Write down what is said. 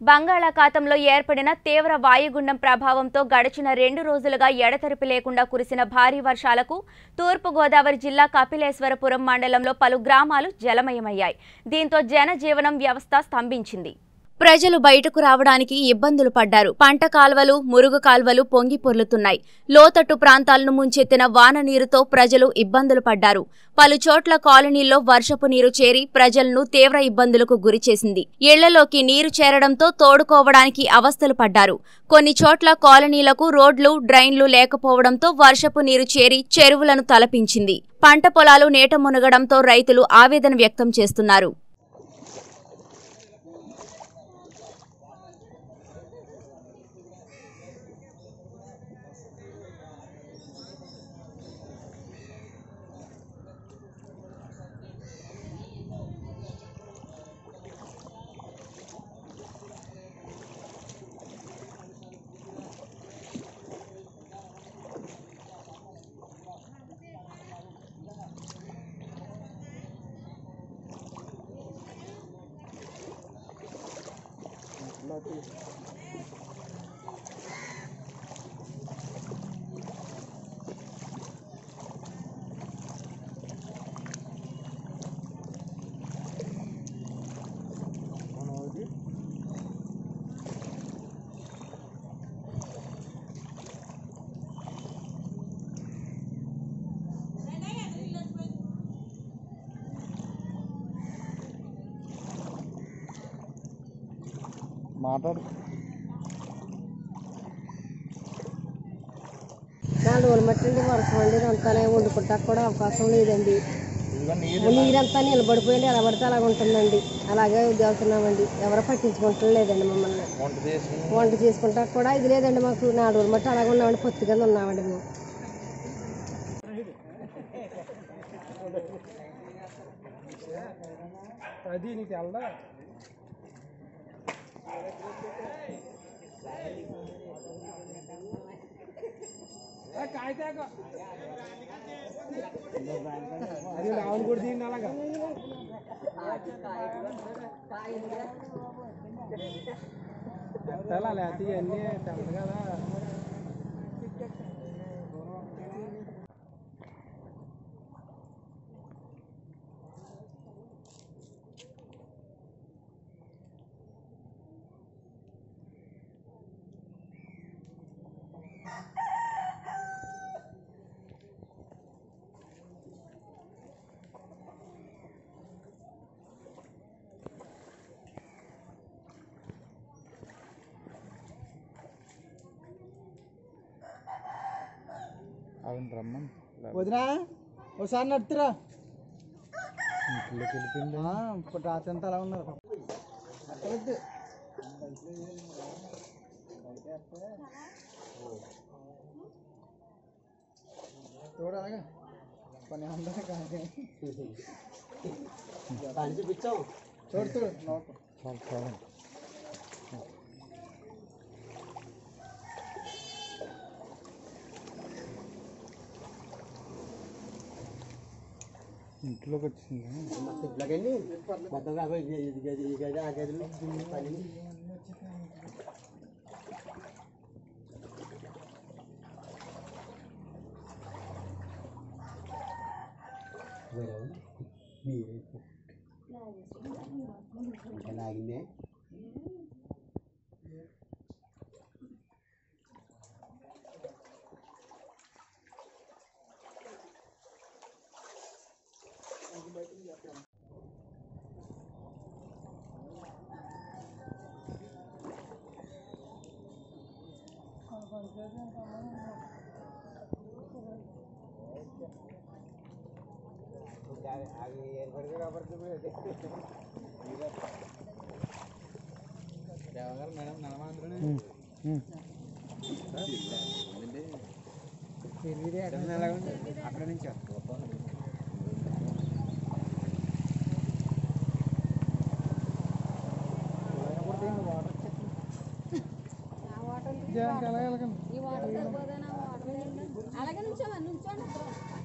బంగాళాఖాతంలో ఏర్పడిన తీవ్ర వాయుగుండం ప్రభావంతో గడిచిన రెండు రోజులుగా ఎడతెరిపి లేకుండా కురిసిన భారీ వర్షాలకు తూర్పుగోదావరి జిల్లా కపిలేశ్వరపురం మండలంలో పలు గ్రామాలు జలమయమయ్యాయి దీంతో జనజీవనం వ్యవస్థ స్తంభించింది ప్రజలు బయటకు రావడానికి ఇబ్బందులు పడ్డారు పంట కాల్వలు మురుగు కాల్వలు పొంగి పొర్లుతున్నాయి లోతట్టు ప్రాంతాలను ముంచెత్తిన వాన నీరుతో ప్రజలు ఇబ్బందులు పడ్డారు పలు చోట్ల కాలనీల్లో వర్షపు నీరు చేరి ప్రజలను తీవ్ర ఇబ్బందులకు గురిచేసింది ఇళ్లలోకి నీరు చేరడంతో తోడుకోవడానికి అవస్థలు పడ్డారు కొన్ని చోట్ల కాలనీలకు రోడ్లు డ్రైన్లు లేకపోవడంతో వర్షపు నీరు చేరి చెరువులను తలపించింది పంట పొలాలు నీట మునగడంతో రైతులు ఆవేదన వ్యక్తం చేస్తున్నారు మాట్లాడు నాలుగు రోజులు మట్టండి వర్షం అండి అంతానే వండుకుంటాకు కూడా అవకాశం లేదండి ఇంకా నీరు నీరంతా నిలబడిపోయింది ఎలా పడితే అలాగ ఉంటుందండి అలాగే ఉద్యోగుతున్నామండి ఎవరు పట్టించుకుంటం లేదండి మమ్మల్ని వంట చేసి వంట చేసుకుంటా కూడా ఇది లేదండి మాకు నాలుగు రోజులు మట్టి అలాగే ఉన్నామండి పొత్తు కింద ఉన్నామండి మేము అది నీకు తెల్దా అది రావుని కూడా తీయండి అలాగా ఎత్తాలా లేకపోతే ఇవన్నీ తెల్లదు కదా అవును రమ్మని వదినా ఒకసారి నడుతురా ఇంట్లోకి వెళ్ళిపోయింది ఇప్పుడు రాత్రి అంతా అలా ఉన్నారు అక్కడొద్దు. చూడు అలాగా పని అందరూ కానీ చూడు చూడు నవ్వుకో. చాలా చాలా ఇంట్లోకి వచ్చింది మేడం నలమాంధ్రనే అక్కడ నుంచి అలాగే నుంచోమా నుంచోండి